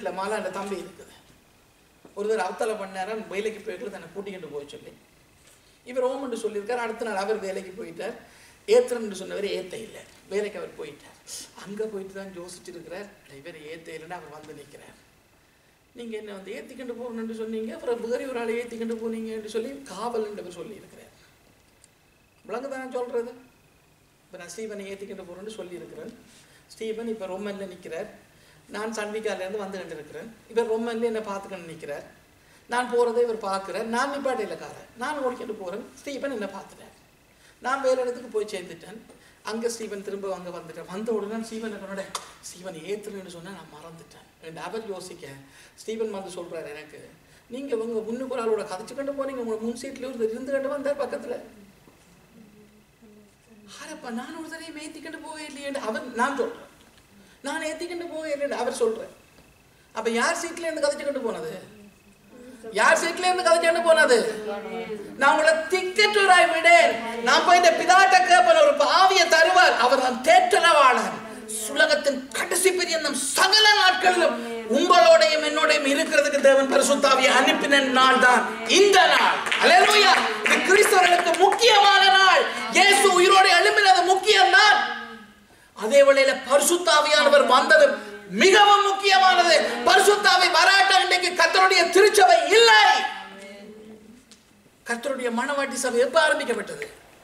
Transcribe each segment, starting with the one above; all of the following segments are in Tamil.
வீட்டில் மாலாண்ட தம்பி இருக்குது ஒருத்தர் அவத்தலை பண்ணாரன் வேலைக்கு போயிட்டு தன்னை கூட்டிக்கிட்டு போய் சொல்லி இவர் ஓமன்னு சொல்லியிருக்கார் அடுத்த நாள் அவர் வேலைக்கு போயிட்டார் ஏத்துறன்னு சொன்னவர் ஏத்த இல்லை வேலைக்கு அவர் போயிட்டார் அங்கே போயிட்டு தான் யோசிச்சிருக்கிறார் இவர் ஏத்த இல்லைன்னு அவர் வந்து நிற்கிறார் நீங்க என்ன வந்து ஏத்திக்கிட்டு போகணும்னு சொன்னீங்க அப்புறம் வேறு ஒரு ஆளை ஏத்திக்கிட்டு போனீங்கன்னு சொல்லி காவல் என்று சொல்லி இருக்கிறார் விளங்கு தானே சொல்றது இப்போ நான் ஸ்டீவனை ஏத்திக்கிட்டு போறேன்னு சொல்லியிருக்கிறேன் ஸ்டீவன் இப்போ ரொம்மன்ல நிற்கிறார் நான் சன்விகாலேருந்து வந்து கண்டிருக்கிறேன் இவர் ரொம்மன்ல என்னை பார்த்துக்கன்னு நிற்கிறார் நான் போறதை இவர் பார்க்குறார் நான் நிப்பாட்டையில் காரன் நான் ஓடிக்கிட்டு போறேன் ஸ்டீவன் என்னை பார்த்துட்டார் நான் வேறு இடத்துக்கு போய் சேர்ந்துட்டேன் அங்கே ஸ்டீவன் திரும்ப அங்கே வந்துட்டேன் வந்த உடனே ஸ்டீவன் என்னோட ஸ்டீவன் ஏத்துறேன்னு சொன்னா நான் மறந்துட்டேன் ரெண்டு அவர் யோசிக்க ஸ்டீவன் வந்து சொல்றாரு எனக்கு நீங்க உங்க முன்னுக்கு ஒரு ஆளோட கதைச்சு கண்டு போனீங்க உங்க முன் சீட்ல ஒரு இருந்து கண்டு வந்தார் பக்கத்துல அரப்பா நான் ஒரு தடவை ஏத்திக்கிட்டு போகவே இல்லையே அவர் நான் சொல்றேன் நான் ஏத்திக்கிட்டு போகவே இல்லைன்னு அவர் சொல்றேன் அப்ப யார் சீட்ல இருந்து கதைச்சுக்கிட்டு போனது யார் சீட்ல இருந்து கதைச்சுக்கிட்டு போனது நான் உங்களை திக்கற்றோராய் விடேன் நான் போய் இந்த பிதாட்ட கேப்பன் ஒரு பாவிய தருவார் அவர் தான் தேற்றரவாளன் சுலகத்தின் கடைசி பெரியந்தம் சகல நாட்களிலும் உங்களோடையும் என்னோடையும் இருக்கிறதுக்கு தேவன் பரிசுத்தாவியை அனுப்பின நாள் தான் இந்த நாள் அல்லேலூயா இது கிறிஸ்தவர்களுக்கு முக்கியமான நாள் இயேசு உயிரோடு எழும்பினது முக்கிய நாள் அதே வேளையில பரிசுத்தாவியானவர் வந்தது மிகவும் முக்கியமானது பரிசுத்தாவி வராட்ட இன்றைக்கு கர்த்தருடைய திருச்சபை இல்லை கர்த்தருடைய மனவாட்டி சபை எப்ப ஆரம்பிக்கப்பட்டது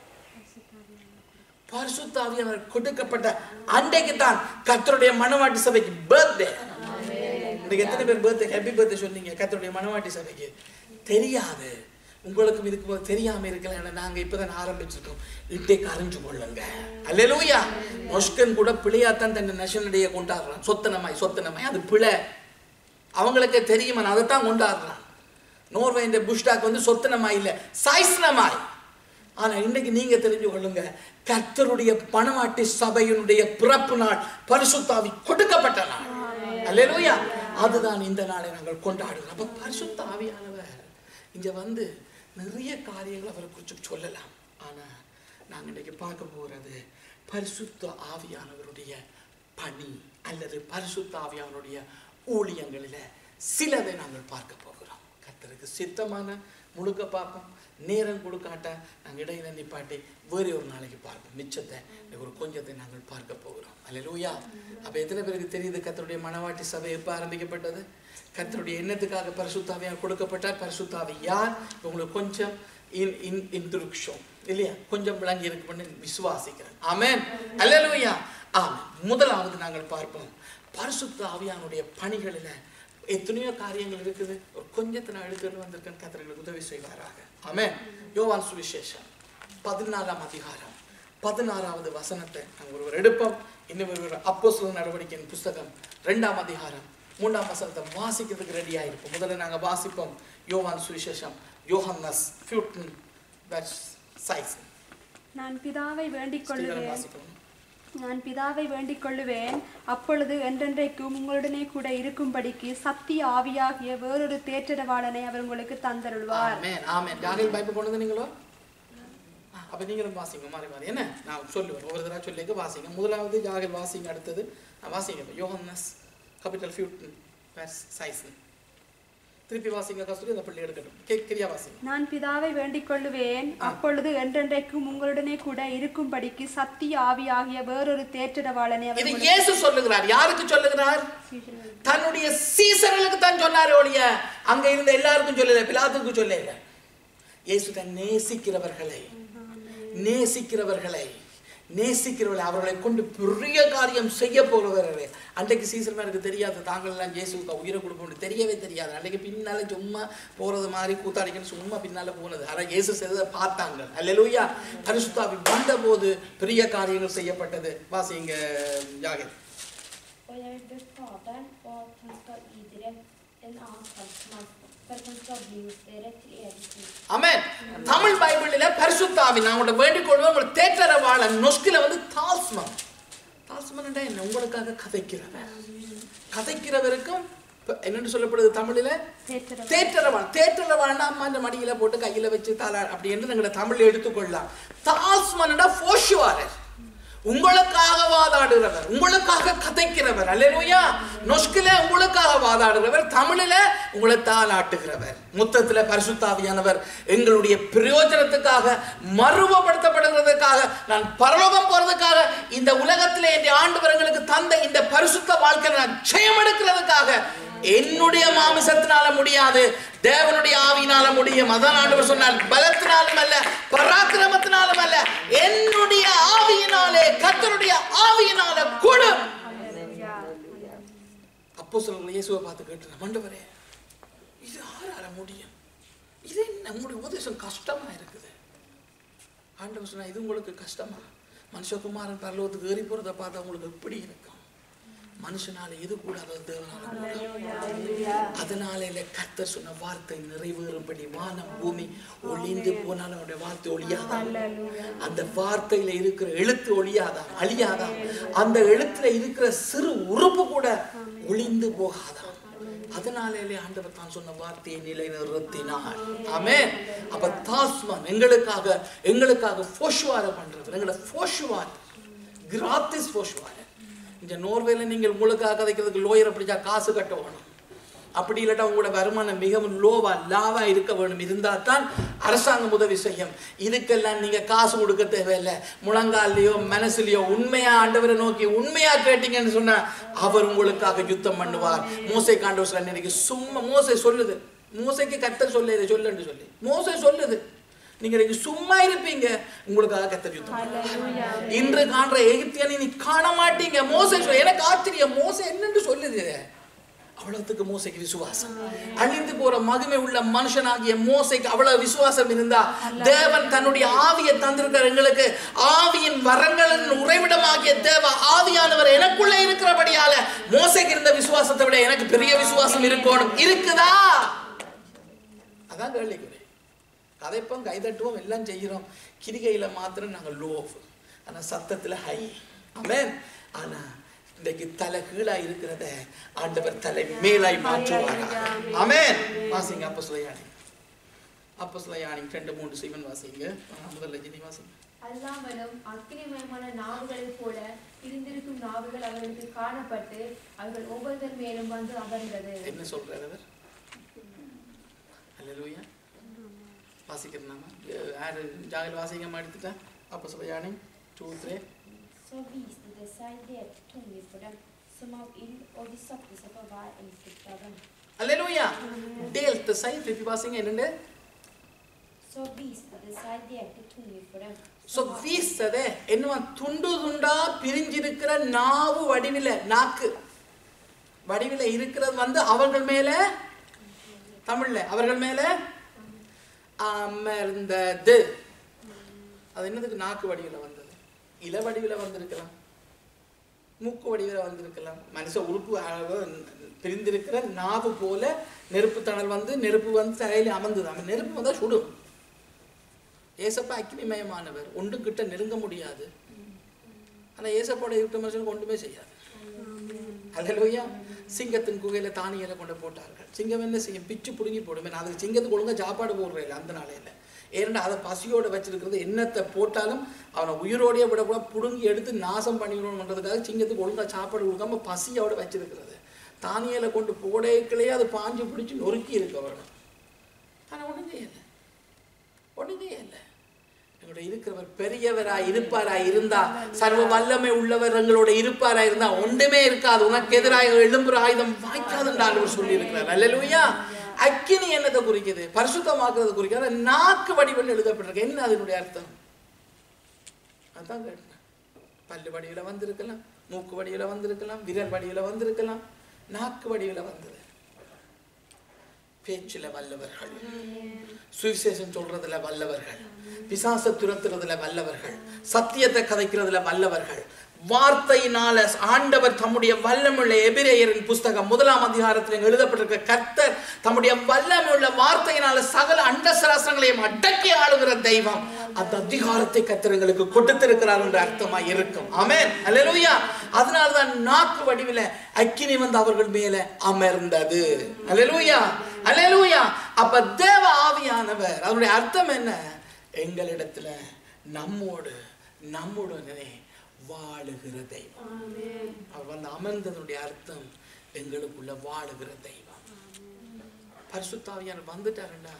பரிசுத்தாவி அவர் கொடுக்கப்பட்ட அன்றைக்கு தான் கர்த்தருடைய மனவாட்டி சபைக்கு பர்த்டே இன்னைக்கு எத்தனை பேர் பர்த்டே ஹாப்பி பர்த்டே சொன்னீங்க கர்த்தருடைய மனவாட்டி சபைக்கு தெரியாது உங்களுக்கும் இதுக்கு முதல்ல தெரியாம இருக்கலாம் நாங்க இப்பதான் ஆரம்பிச்சிருக்கோம் இன்றைக்கு அறிஞ்சு கொள்ளுங்க அல்லேலூயா மொஸ்கன் கூட பிள்ளையாத்தான் தன் நேஷனல் டேயை கொண்டாடுறான் சொத்தனமாய் சொத்தனமாய் அது பிழை அவங்களுக்கே தெரியுமா நான் அதைத்தான் கொண்டாடுறான் நோர்வேஇந்த புஷ்டாக் வந்து சொத்தனமாய் இல்லை சாய்ஸ்னமாய் ஆனா இன்னைக்கு நீங்க தெரிஞ்சு கொள்ளுங்க கர்த்தருடைய பணமாட்டி சபையினுடைய பிறப்பு நாள் பரிசுத்தாவி கொடுக்கப்பட்ட நாள் அல்லேலூயா அதுதான் இந்த நாளை நாங்கள் கொண்டாடுகிறோம் அப்ப பரிசுத்த ஆவியானவர் இங்க வந்து நிறைய காரியங்கள் அவரை குறித்து சொல்லலாம் ஆனா நாங்க இன்னைக்கு பார்க்க போறது பரிசுத்த ஆவியானவருடைய பணி அல்லது பரிசுத்த ஆவியானவருடைய ஊழியங்களில சிலதை நாங்கள் பார்க்க போகிறோம் கர்த்தருக்கு சித்தமான முழுக்க பார்ப்போம் நேரம் கொடுக்காட்ட நாங்கள் இடையில நிப்பாட்டி வேறு ஒரு நாளைக்கு பார்ப்போம் மிச்சத்தை இன்னைக்கு ஒரு கொஞ்சத்தை நாங்கள் பார்க்க போகிறோம் அல்லேலூயா அப்போ எத்தனை பேருக்கு தெரியுது கர்த்தருடைய மனவாட்டி சபை எப்போ ஆரம்பிக்கப்பட்டது கர்த்தருடைய எண்ணத்துக்காக பரிசுத்தாவியாக கொடுக்கப்பட்டார் பரிசுத்தாவி யார் இப்ப உங்களுக்கு கொஞ்சம் இன் இன் இன்ட்ருக்ஷம் இல்லையா கொஞ்சம் விளங்கி இருக்குன்னு விசுவாசிக்கிறேன் ஆமென் அல்லேலூயா ஆமென் முதலாவது நாங்கள் பார்ப்போம் பரிசுத்த ஆவியானுடைய பணிகளில் எத்தனையோ காரியங்கள் இருக்குது ஒரு கொஞ்சத்தை நான் எடுத்துட்டு வந்திருக்கேன் கத்திரங்களுக்கு உதவி செய்வாராக ஆமென் யோவான் சுவிசேஷம் பதினாலாம் அதிகாரம் பதினாறாவது வசனத்தை நாங்கள் ஒருவர் எடுப்போம் இன்னும் ஒருவர் அப்போஸ்தலர் நடவடிக்கையின் புஸ்தகம் ரெண்டாம் அதிகாரம் மூன்றாம் வசனத்தை வாசிக்கிறதுக்கு ரெடி ஆயிருப்போம் முதல்ல நாங்கள் வாசிப்போம் யோவான் சுவிசேஷம் யோஹன்னஸ் ஃபியூட்டன் வெர்ஸ் சைஸ் நான் பிதாவை வேண்டிக் ஸ்ரீதரன் கொள்ளுவேன் வாசிக்கணும் நான் பிதாவை வேண்டிக் கொள்ளுவேன் அப்பொழுது என்றென்றைக்கும் உங்களுடனே கூட இருக்கும்படிக்கு சத்திய ஆவியாகிய வேறொரு தேற்றரவாளனை அவர் உங்களுக்கு தந்தருள்வார் ஆமென் ஆமென் யாரையும் பைபிள் கொண்டு வந்தீங்களோ ஆ, அப்ப நீங்களும் வாசிங்க மாறி மாறி என்ன நான் சொல்லுவேன் ஒவ்வொரு தடவை சொல்லிக்க வாசிங்க முதலாவது யாகல் வாசிங்க அடுத்தது ஆ, வாசிங்க யோகன்னஸ் கேபிட்டல் ஃபியூட்டன் வெர்ஸ் சைஸ் திருப்பி வாசிங்க கஸ்தூரி அந்த பிள்ளை எடுக்கட்டும் கேட்கிறியா வாசிங்க நான் பிதாவை வேண்டிக் கொள்ளுவேன் அப்பொழுது என்றென்றைக்கும் உங்களுடனே கூட இருக்கும்படிக்கு சத்திய ஆவியாகிய வேறொரு தேற்றரவாளனை அவர் இது உங்களுக்கு இயேசு சொல்லுகிறார் யாருக்கு சொல்லுகிறார் தன்னுடைய சீசர்களுக்கு தான் சொன்னார் ஒழிய அங்க இருந்த எல்லாருக்கும் சொல்லல பிலாத்துக்கும் சொல்லல இயேசு தன் நேசிக்கிறவர்களை நேசிக்கிறவர்களை நேசிக்கிறவர்களை அவர்களை கொண்டு பெரிய காரியம் செய்ய போகிறவர்களே அன்றைக்கு சீசர்மாருக்கு தெரியாது தாங்கள் எல்லாம் இயேசுக்கு உயிரை கொடுப்போம் தெரியவே தெரியாது அன்றைக்கு பின்னால சும்மா போறது மாதிரி கூத்தாடிக்கன்னு சும்மா பின்னால போனது ஆனால் இயேசு செய்ததை பார்த்தாங்க அல்லேலூயா பரிசுத்தாவி வந்தபோது பெரிய காரியங்கள் செய்யப்பட்டது வாசிங்க Zakir Og jeg vil be Faderen, og at han skal gi dere en annen talsmann, for at han skal bli hos dere til evig tid. ஆமென் தமிழ் பைபிளில் பரிசுத்தாவி நான் உங்களை வேண்டிக் கொள்வேன் உங்களை தேற்றரவாளன் நொஸ்கில வந்து தால்ஸ்மன் தால்ஸ்மன் என்ன உங்களுக்காக கதைக்கிறவர் கதைக்கிறவருக்கும் இப்ப என்னன்னு சொல்லப்படுது தமிழில் தேற்றரவாளன் தேற்றரவான் தேற்றரவான் அம்மா இந்த மடியில போட்டு கையில வச்சு தலா அப்படி என்று எங்களை தமிழ்ல எடுத்துக்கொள்ளலாம் தால்ஸ்மன்டா போஷுவாரர் உங்களுக்காக வாதாடுகிறவர் உங்களுக்காக கதைக்கிறவர் அல்லேலூயா நொஸ்கில உங்களுக்காக வாதாடுகிறவர் தமிழில உங்களை தாளாட்டுகிறவர் மொத்தத்துல பரிசுத்தாவியானவர் எங்களுடைய பிரயோஜனத்துக்காக மறுவப்படுத்தப்படுகிறதுக்காக நான் பரலோகம் போறதுக்காக இந்த உலகத்திலே என் ஆண்டவர் எங்களுக்கு தந்த இந்த பரிசுத்த வாழ்க்கையில நான் ஜெயம் எடுக்கிறதுக்காக என்னுடைய மாமிசத்தினால முடியாது தேவனுடைய ஆவியினால முடியும் அதான் ஆண்டவர் சொன்னார் பலத்தினாலும் அல்ல பராக்கிரமத்தினாலும் அல்ல என்னுடைய ஆவியினாலே கர்த்தருடைய ஆவியினால கூடும் அப்போ சொல்லுங்க இயேசுவை பார்த்து கேட்டு மண்டவரே இது ஆறால முடியும் இது என்ன உங்களுடைய உபதேசம் கஷ்டமா இருக்குது ஆண்டவர் சொன்னா இது உங்களுக்கு கஷ்டமா மனுஷகுமாரன் பரலோகத்துக்கு ஏறி போறதை பார்த்தா உங்களுக்கு எப்படி இருக்கும் மனுஷனால எது கூடாது தேவனால கூடாது. அதனால கர்த்தர் சொன்ன வார்த்தை நிறைவேறும்படி வானம் பூமி ஒளிந்து போனாலும் அவருடைய வார்த்தை ஒளியாதான் அந்த வார்த்தையில இருக்கிற எழுத்து ஒளியாதான் அழியாதான் அந்த எழுத்துல இருக்கிற சிறு உறுப்பு கூட ஒளிந்து போகாதான் அதனாலே ஆண்டவர் தான் சொன்ன வார்த்தையை நிலைநிறுத்தினார் ஆமே அப்ப தாஸ்மான் எங்களுக்காக எங்களுக்காக போஷுவார பண்றது எங்களை போஷுவார் கிராத்திஸ் போஷுவார இந்த நோர்வேல நீங்கள் உங்களுக்காக கதைக்கிறதுக்கு லோயரை பிடிச்சா காசு கட்ட வேணும் அப்படி இல்லாட்டா உங்களோட வருமானம் மிகவும் லோவா லாவா இருக்க வேணும் இருந்தா தான் அரசாங்கம் உதவி செய்யும் இதுக்கெல்லாம் நீங்க காசு கொடுக்க தேவையில்லை முழங்கால்லையோ மனசுலயோ உண்மையா ஆண்டவரை நோக்கி உண்மையா கேட்டீங்கன்னு சொன்னா அவர் உங்களுக்காக யுத்தம் பண்ணுவார் மோசை காண்டவர் சொல்ல இன்னைக்கு சும்மா மோசை சொல்லுது மோசைக்கு கத்தர் சொல்ல இதை சொல்லுன்னு சொல்லி மோசை சொல்லுது நீங்க இன்னைக்கு சும்மா இருப்பீங்க உங்களுக்காக கத்தர் யுத்தம் பண்ணுவார். இன்று காண்ற எகிப்தியனை நீ காண மாட்டீங்க மோசை சொல்ல எனக்கு ஆச்சரியம் மோசை என்னன்னு சொல்லுது அவ்வளவுக்கு மோசைக்கு விசுவாசம் அழிந்து போற மகிமை உள்ள மனுஷனாகிய மோசைக்கு அவ்வளவு விசுவாசம் இருந்தா தேவன் தன்னுடைய ஆவியை தந்திருக்கிற எங்களுக்கு ஆவியின் வரங்களின் உறைவிடமாகிய தேவ ஆவியானவர் எனக்குள்ளே இருக்கிறபடியால மோசைக்கு இருந்த விசுவாசத்தை விட எனக்கு பெரிய விசுவாசம் இருக்கணும் இருக்குதா அதான் கேள்விக்குறி கதைப்போம் கைதட்டுவோம் எல்லாம் செய்கிறோம் கிரிகையில மாத்திரம் நாங்கள் லோ ஆனா சத்தத்துல ஹை ஆமென் ஆனா இன்றைக்கு தலை கீழா இருக்கிறத ஆண்டவர் தலை மேலாய் மாற்றுவாராக ஆமென் வாசிங்க அப்போ சுலையாணி அப்போ சுலையாணி ரெண்டு மூன்று சிவன் வாசிங்க ஆ, முதல்ல ஜினி வாசிங்க அல்லாமலும் அக்கினிமயமான நாவுகளைப் போல இருந்திருக்கும் நாவுகள் அவர்களுக்கு காணப்பட்டு அவர்கள் ஒவ்வொருத்தர் மேலும் வந்து அமர்ந்தது என்ன சொல்றாரு அவர் அல்லேலூயா வாசிக்கிறேன் யாரு ஜாகல் வாசிக்க மாட்டுட்டா அப்போ சுலையாணி two three Så viste det seg delte tunger for dem, som av ild, og de satte seg på hver enkelt av dem. Hallelujah delte sig திருப்பி வாசிங்க என்னண்டு Så viste det seg delte tunger for dem, சோ som av வீசத என்னவா துண்டு துண்டா பிரிஞ்சிருக்கிற நாவு வடிவில நாக்கு வடிவில இருக்கிறது வந்து அவர்கள் மேல தமிழ்ல அவர்கள் மேல அமர்ந்தது அது என்னதுக்கு நாக்கு வடிவில வந்தது இல வடிவில வந்திருக்கலாம் மூக்கு வடிவில வந்திருக்கலாம் மனுஷ உறுப்பு அளவு பிரிந்திருக்கிற நாவு போல நெருப்பு தணல் வந்து நெருப்பு வந்து தலையில அமர்ந்தது அவன் நெருப்பு வந்தா சுடும் ஏசப்பா அக்னிமயமானவர் ஒன்று கிட்ட நெருங்க முடியாது ஆனா ஏசப்போட இருக்கிற மனுஷனுக்கு ஒன்றுமே செய்யாது அல்லேலூயா சிங்கத்தின் குகையில தானியலை கொண்டு போட்டார்கள் சிங்கம் என்ன செய்யும் பிச்சு பிடுங்கி போடுமே நான் அதுக்கு சிங்கத்துக்கு ஒழுங்கா சாப்பாடு போடுறேன் இல்லை அந்த நாளையில ஏன்னா அதை பசியோட வச்சிருக்கிறது என்னத்தை போட்டாலும் அவனை உயிரோடையே விடக்கூட பிடுங்கி எடுத்து நாசம் பண்ணிடணுன்றதுக்காக சிங்கத்துக்கு ஒழுங்கா சாப்பாடு கொடுக்காம பசியோட வச்சிருக்கிறது தானியலை கொண்டு போடைகளே அது பாஞ்சு பிடிச்சு நொறுக்கி இருக்க வேணும் ஆனா ஒன்றும் செய்யலை ஒன்றும் செய்யலை எங்களோட இருக்கிறவர் பெரியவரா இருப்பாரா இருந்தா சர்வ வல்லமை உள்ளவர் எங்களோட இருப்பாரா இருந்தா ஒன்றுமே இருக்காது உனக்கு எதிராக எழும்புற ஆயுதம் வாய்க்காதுன்னு ஆண்டவர் சொல்லி இருக்கிறார் அல்லேலூயா அக்கினி என்னத்தை குறிக்குது பரிசுத்தமாக்குறது குறிக்கிறது நாக்கு வடிவில் எழுதப்பட்டிருக்கு என்ன அதனுடைய அர்த்தம் அதான் கேட்டேன் பல்லு வடிவில வந்திருக்கலாம் மூக்கு வடிவில வந்திருக்கலாம் விரல் வடிவில வந்திருக்கலாம் நாக்கு வடிவில வந்தது பேச்சுல வல்லவர்கள் சுவிசேஷம் சொல்றதுல வல்லவர்கள் பிசாச துரத்துறதுல வல்லவர்கள் சத்தியத்தை கதைக்கிறதுல வல்லவர்கள் வார்த்தையினால ஆண்டவர் தம்முடைய வல்லமுள்ள எபிரேயரின் புஸ்தகம் முதலாம் அதிகாரத்தில் எழுதப்பட்டிருக்க கர்த்தர் தம்முடைய வல்லமுள்ள வார்த்தையினால சகல அண்ட சராசரங்களையும் அடக்கி ஆளுகிற தெய்வம் அந்த அதிகாரத்தை கர்த்தர் எங்களுக்கு கொடுத்திருக்கிறார் என்ற அர்த்தமா இருக்கும் ஆமென் அல்லேலூயா அதனாலதான் நாக்கு வடிவில அக்கினி வந்து அவர்கள் மேல அமர்ந்தது அல்லேலூயா அல்லேலூயா அப்ப தேவ ஆவியானவர் அதனுடைய அர்த்தம் என்ன எங்களிடத்துல நம்மோடு நம்முடனே வாழுகிற தெய்வம் அவர் வந்து அமர்ந்ததனுடைய அர்த்தம் எங்களுக்குள்ள வாழுகிற தெய்வம் பரிசுத்தாவியார் வந்துட்டாருண்டா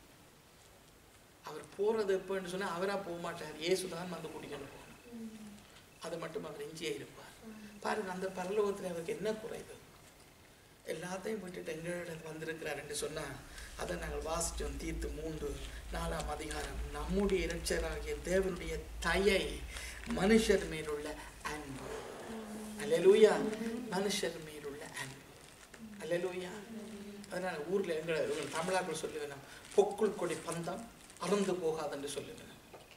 அவர் போறது எப்பன்னு சொன்னா அவரா போக மாட்டார் இயேசுதான் வந்து கூட்டிக்கொண்டு போகணும் அது மட்டும் அவர் இஞ்சியே இருப்பார் பாருங்க அந்த பரலோகத்துல அவருக்கு என்ன குறைவு எல்லாத்தையும் விட்டுட்டு எங்களிடம் வந்திருக்கிறார் என்று சொன்னா அதை நாங்கள் வாசித்தோம் தீர்த்து மூன்று நாலாம் அதிகாரம் நம்முடைய இரட்சராகிய தேவனுடைய தயை மனுஷர் மேலுள்ள அன்பு அல்லேலூயா மனுஷர் மேலுள்ள அன்பு அல்லேலூயா அதனால ஊர்ல எங்களை இவங்க தமிழாக்கள் சொல்லி வேணும் பொக்குள் கொடி பந்தம் அறந்து போகாதுன்னு சொல்லி வேணும்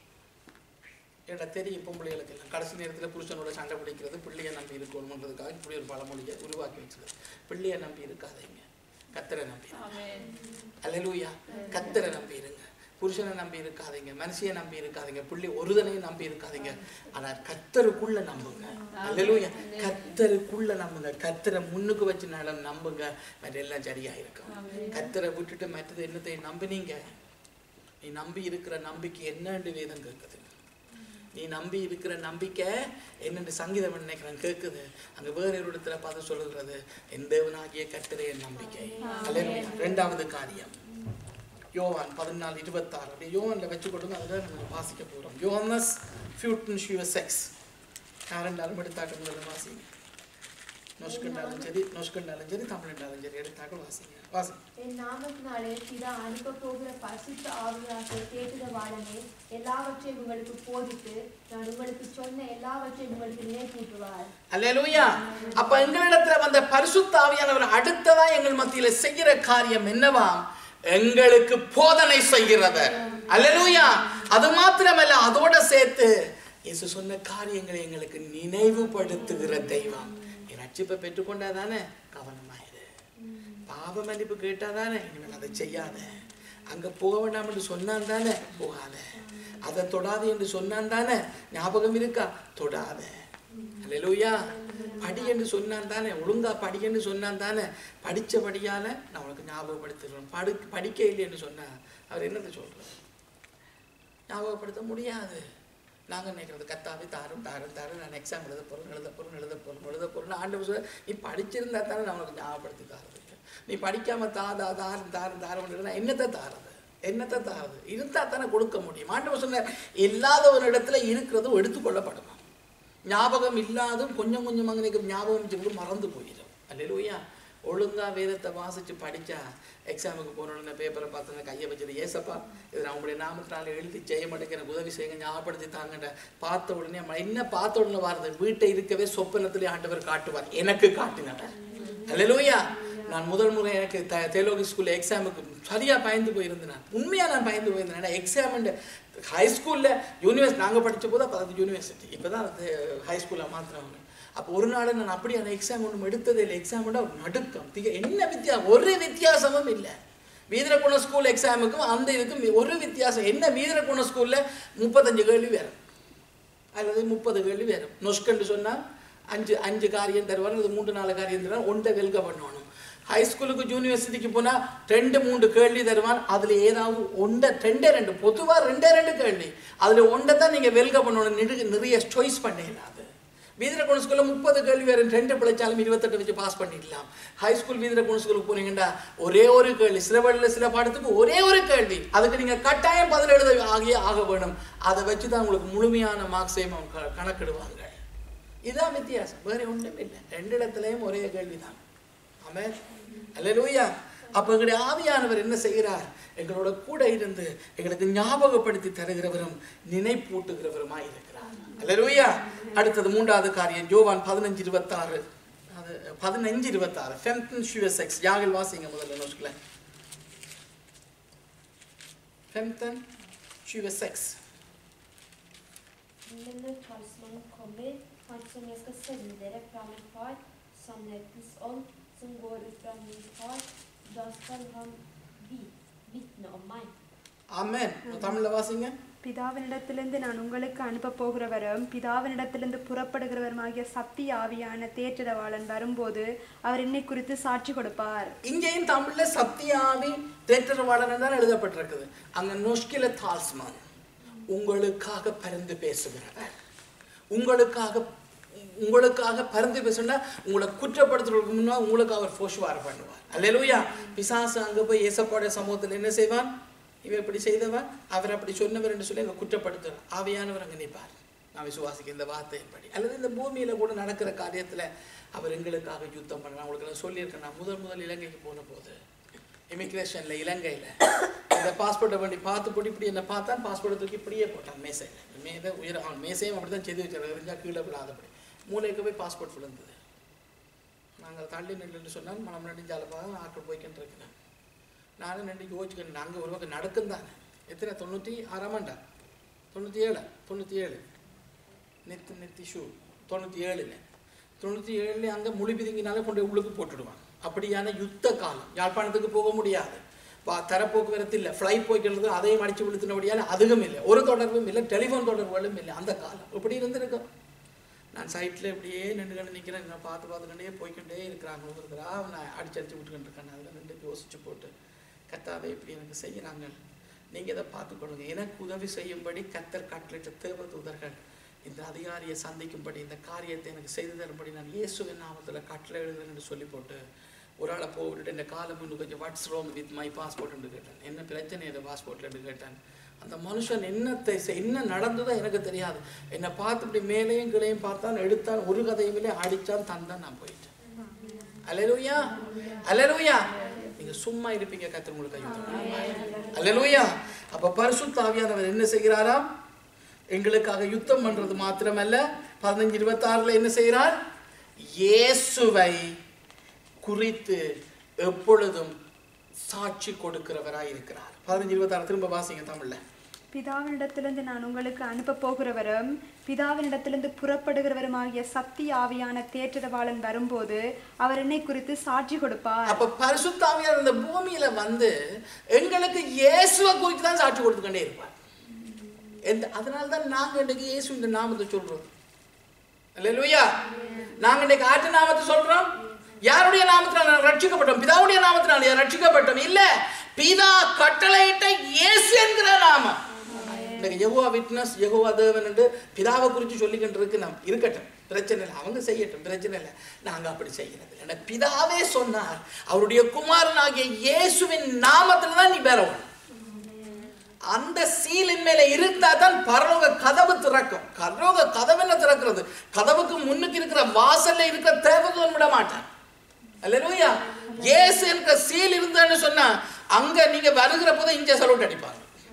ஏடா தெரியும் பொம்பளைகளுக்கு எல்லாம் கடைசி நேரத்தில் புருஷனோட சண்டை பிடிக்கிறது பிள்ளையை நம்பி இருக்கணுன்றதுக்காக இப்படி ஒரு பழமொழியை உருவாக்கி வச்சிருக்கு பிள்ளையை நம்பி இருக்காதீங்க கத்தரை நம்பி அல்லேலூயா கத்தரை நம்பி இருங்க புருஷனை நம்பி இருக்காதீங்க மனுஷியை நம்பி இருக்காதீங்க பிள்ளை ஒருதனையும் நம்பி இருக்காதீங்க ஆனா கத்தருக்குள்ள நம்புங்க அல்லேலூயா கத்தருக்குள்ள நம்புங்க கத்தரை முன்னுக்கு வச்சு நட நம்புங்க மற்ற எல்லாம் சரியா இருக்கும் கத்தரை விட்டுட்டு மற்றது என்னத்தை நம்பினீங்க நீ நம்பி இருக்கிற நம்பிக்கை என்னன்னு வேதம் கேட்குது நீ நம்பி இருக்கிற நம்பிக்கை என்னென்று சங்கீதம் நினைக்கிறேன் கேட்குது அங்க வேற ஒரு இடத்துல பார்த்து சொல்லுகிறது என் தேவனாகிய கர்த்தரே என் நம்பிக்கை அல்லேலூயா. ரெண்டாவது காரியம் யோவான் பதினாலு இருபத்தாறு அப்படியே யோவான்ல வச்சு கொடுங்க அதில் நம்ம வாசிக்க போறோம் யோனஸ் ஃபியூட்டன் ஷியூர் செக்ஸ் யாரெண்டாலும் எடுத்தாக்கள் வாசிங்க நொஸ்கண்டாலும் சரி நொஸ்கண்டாலும் சரி தமிழ்ண்டாலும் சரி எடுத்தாக்கள் வாசிங்க வாசிங்க என் நாமத்தினாலே பிதா அனுப்ப போகிற பரிசுத்த ஆவியாகிய தேற்றுதவாளனே எல்லாவற்றையும் உங்களுக்கு போதித்து நான் உங்களுக்கு சொன்ன எல்லாவற்றையும் உங்களுக்கு நினைப்பூட்டுவார் அல்லேலூயா அப்ப எங்களிடத்துல வந்த பரிசுத்த ஆவியானவர் அடுத்ததா எங்கள் மத்தியில செய்கிற காரியம் என்னவாம் எங்களுக்கு போதனை செய்கிறவர் அல்லேலூயா அது மாத்திரமல்ல அதோட சேர்த்து இயேசு சொன்ன காரியங்களை எங்களுக்கு நினைவுபடுத்துகிற தெய்வம் நீ ரட்சிப்பை பெற்றுக்கொண்டா தானே கவனமாயிரு பாவ மன்னிப்பு கேட்டா தானே இனிமேல் அதை செய்யாத அங்க போக வேண்டாம் என்று சொன்னான் தானே போகாத அதை தொடாது என்று சொன்னான் தானே ஞாபகம் இருக்கா தொடாத அல்லேலூயா படி என்று சொன்னான் தானே ஒழுங்கா படி என்று சொன்னான் தானே படிச்சபடியால நான் உனக்கு ஞாபகப்படுத்துகிறேன் படு படிக்க இல்லை என்று சொன்னா அவர் என்னத்தை சொல்றார் ஞாபகப்படுத்த முடியாது நாங்கள் நினைக்கிறது கத்தாவே தாரும் தாரும் தாரும் நான் எக்ஸாம் எழுத போகிறேன் எழுத போகிறேன் எழுத போகிறேன் எழுத போகிறேன் ஆண்டு சொல்ல நீ படிச்சிருந்தா தானே நான் உனக்கு ஞாபகப்படுத்தி தாரது நீ படிக்காம தா தா தாரும் தாரும் தாரம் என்னத்தை தாரது என்னத்தை தாரது இருந்தா தானே கொடுக்க முடியும் ஆண்டவர் சொன்னார் இல்லாதவனிடத்துல இருக்கிறதும் எடுத்துக்கொள்ளப்படுமா ஞாபகம் இல்லாதும் கொஞ்சம் கொஞ்சமாக எனக்கு ஞாபகம் வச்சுக்கிட்டு மறந்து போயிடும் அல்லையா ஒழுங்கா வேதத்தை வாசிச்சு படிச்சா எக்ஸாமுக்கு போன உடனே பேப்பரை பார்த்து கையை வச்சது ஏசப்பா இது நான் உங்களுடைய நாமத்தினால எழுதி செய்ய மாட்டேங்க எனக்கு உதவி செய்யுங்க ஞாபகப்படுத்தி தாங்கன்ற பார்த்த உடனே ம- என்ன பார்த்த உடனே வாரது வீட்டை இருக்கவே சொப்பனத்திலே ஆண்டவர் காட்டுவார் எனக்கு காட்டினார் அல்லையா நான் முதல் முறை எனக்கு த தேலோகி ஸ்கூல்ல எக்ஸாமுக்கு சரியா பயந்து போயிருந்தேன் நான் உண்மையா நான் பயந்து போயிருந்தேன் ஏன்னா எக்ஸாம் ஹை ஸ்கூல்ல யூனிவர்சிட்டி நாங்க படிச்ச போது அப்போ அது யூனிவர்சிட்டி இப்பதான் அது ஹை ஸ்கூல்ல மாத்திரம் அப்போ ஒரு நாள் நான் அப்படி அந்த எக்ஸாம் ஒன்றும் எடுத்ததே இல்லை எக்ஸாம் ஒரு நடுக்கம் திக- என்ன வித்தியாசம் ஒரு வித்தியாசமும் இல்லை வீரகுண ஸ்கூல் எக்ஸாமுக்கும் அந்த இதுக்கும் ஒரு வித்தியாசம் என்ன வீரகுண ஸ்கூல்ல முப்பத்தஞ்சு கேள்வி வேறு அல்லது முப்பது கேள்வி வேறு நொஸ்கண்டு சொன்னால் அஞ்சு அஞ்சு காரியம் தருவார் அல்லது மூன்று நாலு காரியம் தருவார் ஒன்றை வெல்க பண்ணணும் ஹை ஸ்கூலுக்கு யூனிவர்சிட்டிக்கு போனால் ரெண்டு மூன்று கேள்வி தருவான் அதில் ஏதாவது ஒன்றை ரெண்டே ரெண்டு பொதுவாக ரெண்டே ரெண்டு கேள்வி அதில் ஒன்றை தான் நீங்கள் வெல்க பண்ணணும் நிறைய நிறைய சாய்ஸ் பண்ணிடலாம் அது வீதிரகுண ஸ்கூலில் முப்பது கேள்வி வேறு ரெண்டு பிழைச்சாலும் இருபத்தெட்டு வச்சு பாஸ் பண்ணிடலாம் ஹை ஸ்கூல் வீதிரகுண ஸ்கூலுக்கு போனீங்கன்னா ஒரே ஒரு கேள்வி சில வழியில் சில பாடத்துக்கு ஒரே ஒரு கேள்வி அதுக்கு நீங்கள் கட்டாயம் பதில் எழுத ஆகியே ஆக வேணும் அதை வச்சு தான் உங்களுக்கு முழுமையான மார்க்ஸையும் அவங்க க- கணக்கிடுவாங்க இதுதான் வித்தியாசம் வேற ஒன்றும் இல்லை ரெண்டு இடத்துலையும் ஒரே கேள்வி தான் ஆமென் அல்லேலூயா அப்ப எங்களுடைய ஆவியானவர் என்ன செய்கிறார் எங்களோட கூட இருந்து எங்களுக்கு ஞாபகப்படுத்தி தருகிறவரும் நினைப்பூட்டுகிறவருமாய் இருக்கிறார் அல்லேலூயா அடுத்தது மூன்றாவது காரியம் ஜோவான் பதினஞ்சு இருபத்தாறு அது பதினஞ்சு இருபத்தாறு ஃபெம்டன் ஷுவர் செக்ஸ் யாகில் வாசிங்க முதல்ல நோஸ்கில் ஃபெம்டன் ஷுவர் செக்ஸ் Men när talsmannen kommer, han som jag ska sende dere fra min far, sannhetens ånd, som går ut fra min far, da skal han vi- vitne om meg. Amen தமிழ்ல வாசிங்க பிதாவினிடத்திலிருந்து நான் உங்களுக்கு அனுப்பப் போகிறவரும் பிதாவினிடத்திலிருந்து புறப்படுகிறவருமாகிய சத்திய ஆவியான தேற்றரவாளன் வரும்போது அவர் என்னை குறித்து சாட்சி கொடுப்பார் இங்கேயும் தமிழ்ல சத்தியாவி தேற்றரவாளன் தான் எழுதப்பட்டிருக்குது அங்க நொஷ்கில தால்ஸ்மான் உங்களுக்காக பரிந்து பேசுகிறவர் உங்களுக்காக உங்களுக்காக பரிந்து பேசுனா உங்களை குற்றப்படுத்துறதுக்கு முன்னா உங்களுக்கு அவர் போஷுவார் பண்ணுவார் அல்லேலூயா பிசாசு அங்க போய் ஏசப்பாடைய சமூகத்தில் என்ன செய்வான் இவன் இப்படி செய்தவன் அவர் அப்படி சொன்னவர் என்று சொல்லி அங்க குற்றப்படுத்துவார் ஆவியானவர் அங்க நிற்பார் நான் விசுவாசிக்க இந்த வார்த்தையின்படி அல்லது இந்த பூமியில கூட நடக்கிற காரியத்துல அவர் எங்களுக்காக யுத்தம் பண்ண உங்களுக்கு நான் சொல்லியிருக்கேன் நான் முதல் முதல் இலங்கைக்கு போன போது இமிக்ரேஷன்ல இலங்கையில இந்த பாஸ்போர்ட்டை வேண்டி பார்த்து போட்டு இப்படி என்ன பார்த்தான் பாஸ்போர்ட்டை தூக்கி இப்படியே போட்டான் மேசையில் மேதை உயர அவன் மேசையும் அப்படி தான் செய்து வச்சார் எரிஞ்சா கீழே விழாதபடி மூளைக்கு போய் பாஸ்போர்ட் விழுந்தது நாங்கள் தள்ளி நின்றுட்டு சொன்னால் மனம் நடிஞ்சாலப்பாக ஆட்கள் போய்க்கிட்டு இருக்கிறேன் நானும் நின்று யோசிச்சுக்கிறேன் நாங்கள் ஒரு பக்கம் நடக்கும் தானே எத்தனை தொண்ணூற்றி ஆறாமாண்டா தொண்ணூற்றி ஏழு தொண்ணூற்றி ஏழு நெத்து நெத்தி ஷூ தொண்ணூற்றி ஏழுல தொண்ணூற்றி ஏழுல அங்கே மொழி பிதுங்கினாலே கொண்டு போய் உள்ளுக்கு போட்டுடுவாங்க அப்படியான யுத்த காலம் யாழ்ப்பாணத்துக்கு போக முடியாது வா தரப்போக்குவரத்து இல்லை ஃப்ளைட் போய்க்கிறது அதையும் அடிச்சு விழுத்தினபடியால் அதுவும் இல்லை ஒரு தொடர்பும் இல்லை டெலிஃபோன் தொடர்புகளும் இல்லை அந்த காலம் இப்படி இருந்திருக்கும் நான் சைட்டில் இப்படியே நின்றுக்கிட்டு நிற்கிறேன் நான் பார்த்து பார்த்துக்கிட்டே போய்க்கிட்டே இருக்கிறாங்க ஒருத்தரா அவனை அடிச்சு அடிச்சு விட்டுக்கிட்டு இருக்கான் அதில் நின்று யோசிச்சு போட்டு கத்தாவை இப்படி எனக்கு செய்கிறாங்க நீங்கள் இதை பார்த்துக்கொள்ளுங்க எனக்கு உதவி செய்யும்படி கத்தர் கட்டளிட்ட தேவ தூதர்கள் இந்த அதிகாரியை சந்திக்கும்படி இந்த காரியத்தை எனக்கு செய்து தரும்படி நான் இயேசுவின் நாமத்தில் கட்டளை எழுதுறேன் என்று சொல்லி போட்டு ஒரு ஆளை போக விட்டுட்டு இந்த காலம் இன்னும் கொஞ்சம் what's wrong with my passport கேட்டேன் என்ன பிரச்சனை இந்த பாஸ்போர்ட்ல கேட்டேன் அந்த மனுஷன் என்னத்தை செய்- என்ன நடந்ததோ எனக்கு தெரியாது என்னை பார்த்து இப்படி மேலேயும் கீழையும் பார்த்தான் எடுத்தான் ஒரு கதையும் இல்லை அடித்தான் தந்தான் நான் போயிட்டேன் அலலூயா அலலூயா நீங்க சும்மா இருப்பீங்க கத்தர் உங்களுக்கு யுத்தம் அலலூயா அப்ப பரிசுத்த ஆவியானவர் என்ன செய்கிறாராம் எங்களுக்காக யுத்தம் பண்றது மாத்திரமல்ல பதினஞ்சு இருபத்தாறுல என்ன செய்கிறார் இயேசுவை குறித்து எப்பொழுதும் சாட்சி கொடுக்கிறவராய் இருக்கிறார் பதினஞ்சு இருபத்தாறு திரும்ப வாசிங்க தமிழ்ல பிதாவினிடத்திலிருந்து நான் உங்களுக்கு அனுப்ப போகிறவரும் பிதாவினிடத்திலிருந்து புறப்படுகிறவருமாகிய சக்தி ஆவியான தேற்றரவாளன் வரும்போது அவர் என்னை குறித்து சாட்சி கொடுப்பார் அப்ப பரிசுத்தாவியார் இந்த பூமியில வந்து எங்களுக்கு இயேசுவை குறித்து தான் சாட்சி கொடுத்து கொண்டே இருப்பார் எந்த அதனால தான் நாங்க இன்னைக்கு இயேசு இந்த நாமத்தை சொல்றோம் அல்லேலூயா நாங்க இன்னைக்கு ஆற்று நாமத்தை சொல்றோம் யாருடைய நாமத்தினால் நான் ரட்சிக்கப்பட்டோம் பிதாவுடைய நாமத்தினால் ரட்சிக்கப்பட்டோம் இல்ல பிதா கட்டளையிட்ட இயேசு என்கிற நாமம் இன்னைக்கு யெகோவா விட்னஸ் யெகோவா தேவன் என்று பிதாவை குறித்து சொல்லிக்கிட்டு இருக்கு நாம் இருக்கட்டும் பிரச்சனை இல்லை அவங்க செய்யட்டும் பிரச்சனை இல்லை நாங்க அப்படி செய்யறது இல்லை எனக்கு பிதாவே சொன்னார் அவருடைய குமாரனாகிய இயேசுவின் நாமத்துல தான் நீ பெறணும் அந்த சீலின் மேல இருந்தா தான் பரலோக கதவு திறக்கும் பரலோக கதவு என்ன திறக்கிறது கதவுக்கு முன்னுக்கு இருக்கிற வாசல்ல இருக்கிற தேவதூதன் விட மாட்டான் அல்லேலூயா இயேசு என்ற சீல் இருந்தான்னு சொன்னா அங்க நீங்க வருகிற போது இங்க சலூட் அடிப்பாங்க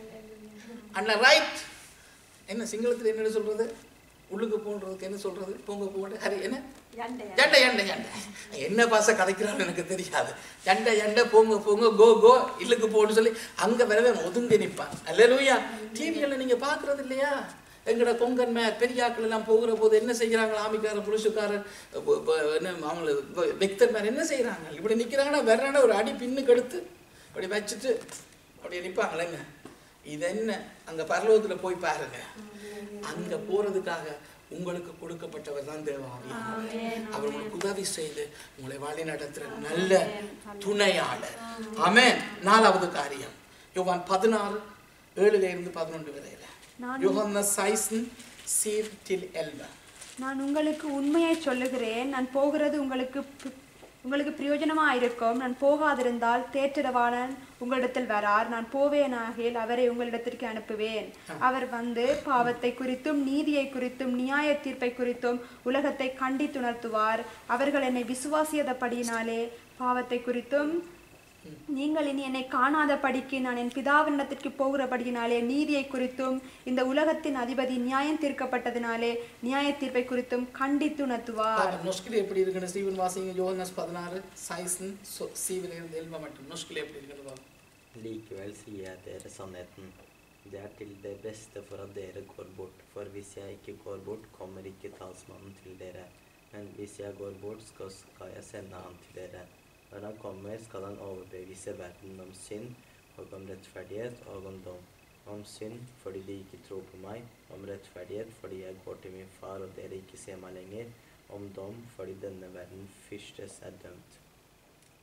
அண்ணா ரைட் என்ன சிங்களத்துல என்ன சொல்றது உள்ளுக்கு போன்றதுக்கு என்ன சொல்றது போங்க போங்க ஹரி என்ன ஜண்டை ஜண்டை ஜண்டை என்ன பாச கதைக்கிறான்னு எனக்கு தெரியாது ஜண்டை ஜண்டை போங்க போங்க கோ கோ இல்லுக்கு போன்னு சொல்லி அங்க வரவே ஒதுங்கி நிற்பான் அல்லேலூயா டிவியில் நீங்க பார்க்கறது இல்லையா எங்கட கொங்கன் மே பெரியாக்கள் எல்லாம் போகிற போது என்ன செய்கிறாங்க ஆமிக்காரர் புருஷக்காரர் ப- ப- என்ன அவங்கள வெக்தர் மேல என்ன செய்கிறாங்க இப்படி நிற்கிறாங்கன்னா வேறான ஒரு அடி பின்னுக்கு எடுத்து அப்படி வச்சுட்டு அப்படி நிற்பாங்களேங்க இது என்ன அங்க பரலோகத்துல போய் பாருங்க அங்க போறதுக்காக உங்களுக்கு கொடுக்கப்பட்டவர் தான் தேவாவியானவர் அவர் உங்களுக்கு உதவி செய்து உங்களை வழி நடத்துற நல்ல துணையாளர் ஆமென் நாலாவது காரியம் யோவான் பதினாறு ஏழுல இருந்து பதினொன்று வரையில நான் யோகான சைசன் சீர் டில் எல்வா நான் உங்களுக்கு உண்மையை சொல்லுகிறேன் நான் போகிறது உங்களுக்கு பி- உங்களுக்கு பிரயோஜனமா இருக்கும் நான் போகாதிருந்தால் தேற்றரவாளன் உங்களிடத்தில் வரார் நான் போவேனாகில் அவரை உங்களிடத்திற்கு அனுப்புவேன் அவர் வந்து பாவத்தை குறித்தும் நீதியை குறித்தும் நியாய தீர்ப்பை குறித்தும் உலகத்தை கண்டித்துணர்த்துவார் அவர்கள் என்னை விசுவாசியதபடியினாலே பாவத்தை குறித்தும் நீங்கள் இனி என்னை காணாதபடிக்கு நான் என் பிதாவினிடத்திற்கு போகிறபடியினாலே நீதியை குறித்தும் இந்த உலகத்தின் அதிபதி நியாயம் தீர்க்கப்பட்டதினாலே நியாய தீர்ப்பை குறித்தும் கண்டித்துணர்த்துவார் நொஸ்கில் எப்படி இருக்குன்னு ஸ்டீவன் வாசிங்க யோகனஸ் பதினாறு சைசன் சீவில் இருந்து எல்வா மட்டும் நொஸ்கில் எப்படி இருக்குன்னு பாருங்க. Likevel sier jeg dere sannheten. Det er til det beste for at dere går bort. For hvis jeg ikke går bort, kommer ikke talsmannen til dere. Men hvis jeg går bort, skal, skal jeg sende han til dere. Når han kommer, skal han overbevise verden om synd og om rettferdighet og om dom. Om synd fordi de ikke tror på meg, om rettferdighet fordi jeg går til min far og dere ikke ser meg lenger, om dom fordi denne verden fyrstes er dømt.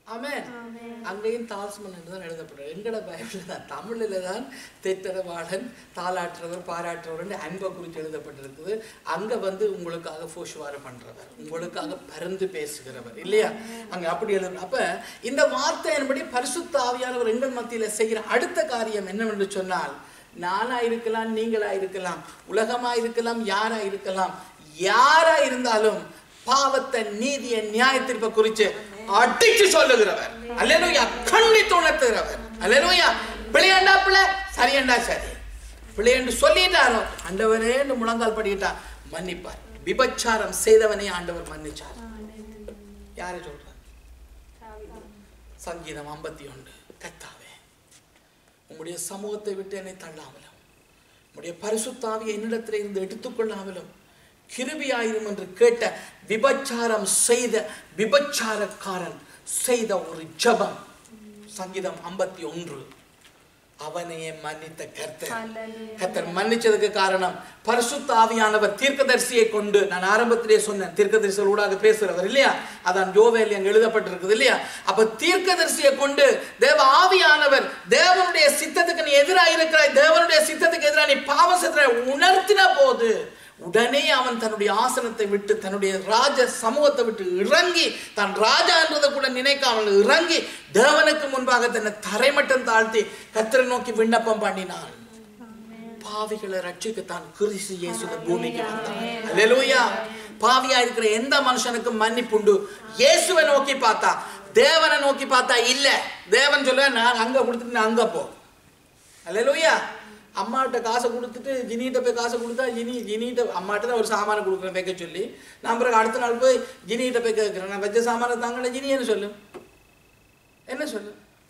ஆமென் அங்கேயும் தால்ஸ்மன் என்று தான் எழுதப்படுறது எங்கட பைபிளில் தான் தமிழில் தான் தெற்றரவாளன் தாளாற்றுறவர் பாராட்டுறவர் அன்பை குறித்து எழுதப்பட்டிருக்குது அங்கே வந்து உங்களுக்காக ஃபோஷுவார பண்ணுறவர் உங்களுக்காக பருந்து பேசுகிறவர் இல்லையா அங்கே அப்படி எழுது அப்போ இந்த வார்த்தையின்படி பரிசுத்த ஆவியானவர் எங்கள் மத்தியில் செய்கிற அடுத்த காரியம் என்னவென்று சொன்னால் நானா இருக்கலாம் நீங்களா இருக்கலாம் உலகமா இருக்கலாம் யாரா இருக்கலாம் யாரா இருந்தாலும் பாவத்தை நீதியை நியாயத்திற்ப குறித்து அடிச்சு சொல்லுகிறவர் அல்லேலூயா கண்ணித்து உணர்த்துகிறவர் அல்லேலூயா பிள்ளையாண்டா பிள்ளை சரியண்டா சரி பிள்ளையண்டு சொல்லிட்டாரோ ஆண்டவரே என்று முழங்கால் படிக்கிட்டா மன்னிப்பார் விபச்சாரம் செய்தவனே ஆண்டவர் மன்னிச்சார் யாரை சொல்றார் சங்கீதம் ஐம்பத்தி ஒன்று கத்தாவே உம்முடைய சமூகத்தை விட்டு என்னை தள்ளாமலும் உம்முடைய பரிசுத்தாவியை என்னிடத்தில் இருந்து எடுத்துக்கொள்ளாமலும் கிருபியாயிரும் என்று கேட்ட விபச்சாரம் செய்த விபச்சாரக்காரன் செய்த ஒரு ஜெபம் சங்கீதம் ஐம்பத்தி ஒன்று அவனையே மன்னித்த கர்த்தர் கர்த்தர் மன்னிச்சதுக்கு காரணம் பரிசுத்த ஆவியானவர் தீர்க்கதரிசியை கொண்டு நான் ஆரம்பத்திலே சொன்னேன் தீர்க்கதரிசிகள் ஊடாக பேசுறவர் இல்லையா அதான் யோவேல் அங்க எழுதப்பட்டிருக்குது இல்லையா அப்ப தீர்க்கதரிசியை கொண்டு தேவ ஆவியானவர் தேவனுடைய சித்தத்துக்கு நீ எதிராக இருக்கிறாய் தேவனுடைய சித்தத்துக்கு எதிராக நீ பாவம் செய்கிற உணர்த்தின போது உடனே அவன் தன்னுடைய ஆசனத்தை விட்டு தன்னுடைய ராஜ சமூகத்தை விட்டு இறங்கி தான் ராஜா என்றதை கூட நினைக்காமல் இறங்கி தேவனுக்கு முன்பாக தன்னை தரைமட்டம் தாழ்த்தி கத்தரை நோக்கி விண்ணப்பம் பண்ணினான் பாவிகளை ரட்சிக்கத்தான் கிறிஸ்து இயேசு இந்த பூமிக்கு வந்தார் அல்லேலூயா பாவியா இருக்கிற எந்த மனுஷனுக்கும் மன்னிப்புண்டு இயேசுவை நோக்கி பார்த்தா தேவனை நோக்கி பார்த்தா இல்ல தேவன் சொல்ல நான் அங்க கொடுத்துட்டு நான் அங்க போ அல்லேலூயா அம்மாட்ட காசை கொடுத்துட்டு ஜினிகிட்ட போய் காசை கொடுத்தா ஜினி ஜினிகிட்ட அம்மாட்ட தான் ஒரு சாமானை கொடுக்குறேன் வைக்க சொல்லி நான் பிறகு அடுத்த நாள் போய் ஜினிகிட்ட போய் கேட்குறேன் நான் வச்ச சாமானை தாங்கல ஜினி என்ன சொல்லு என்ன சொல்லு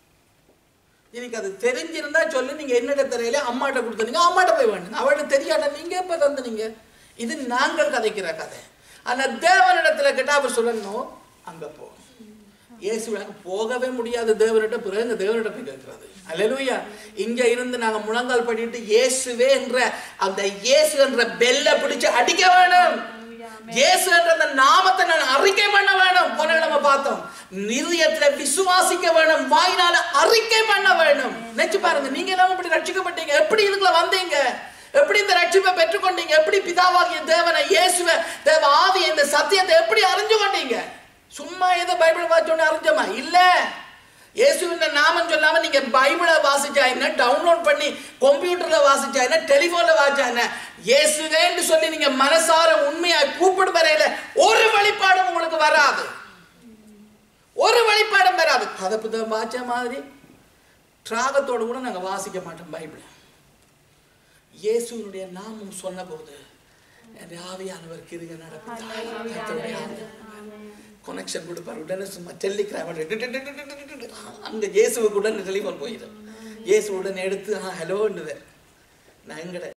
எனக்கு அது தெரிஞ்சிருந்தா சொல்லு நீங்க என்னட்ட தெரியல அம்மாட்ட கொடுத்தீங்க அம்மாட்ட போய் வேணும் அவள்கிட்ட தெரியாட்ட நீங்க எப்ப தந்தீங்க இது நாங்கள் கதைக்கிற கதை ஆனா தேவனிடத்துல கேட்டா அவர் சொல்லணும் அங்க போ இயேசுவினாக்கு போகவே முடியாது தேவனிட்ட பிறகு இந்த தேவனிட்ட போய் கேட்கிறது அல்லேலூயா இங்க இருந்து நாங்க முழங்கால் பண்ணிட்டு இயேசுவே என்ற அந்த இயேசு என்ற பெல்ல பிடிச்சு அடிக்க வேணும் இயேசு என்ற அந்த நாமத்தை நான் அறிக்கை பண்ண வேணும் போன நம்ம பார்த்தோம் நிறுயத்துல விசுவாசிக்க வேணும் வாயினால அறிக்கை பண்ண வேணும் நினைச்சு பாருங்க நீங்க எல்லாம் இப்படி ரட்சிக்கப்பட்டீங்க எப்படி இதுக்குள்ள வந்தீங்க எப்படி இந்த ரட்சிப்பை பெற்றுக்கொண்டீங்க எப்படி பிதாவாகிய தேவனை இயேசுவை தேவ ஆவியை இந்த சத்தியத்தை எப்படி அறிஞ்சு கொண்டீங்க சும்மா ஏதோ பைபிள் வாசிச்சோன்னு அறிஞ்சோமா இல்ல இயேசுவின் நாமம் சொல்லாம நீங்க பைபிளை வாசிச்சா என்ன டவுன்லோட் பண்ணி கம்ப்யூட்டர்ல வாசிச்சா என்ன டெலிபோன்ல வாசிச்சா என்ன இயேசுவேன்னு சொல்லி நீங்க மனசார உண்மையா கூப்பிடும் வரையில ஒரு வழிபாடும் உங்களுக்கு வராது ஒரு வழிபாடும் வராது கதை புத்தகம் வாச்ச மாதிரி திராகத்தோடு கூட நாங்க வாசிக்க மாட்டோம் பைபிளை இயேசுவினுடைய நாமம் சொன்னபோது என் ஆவியானவர் கிருக நடப்பித்தார் கனெக்ஷன் கொடுப்பார் உடனே சும்மா டெல்லிகிராம் அங்க இயேசுவுக்கு உடனே டெலிஃபோன் போயிடும் இயேசு உடனே எடுத்து ஆ ஹலோன்னுவேன் நான் எங்கட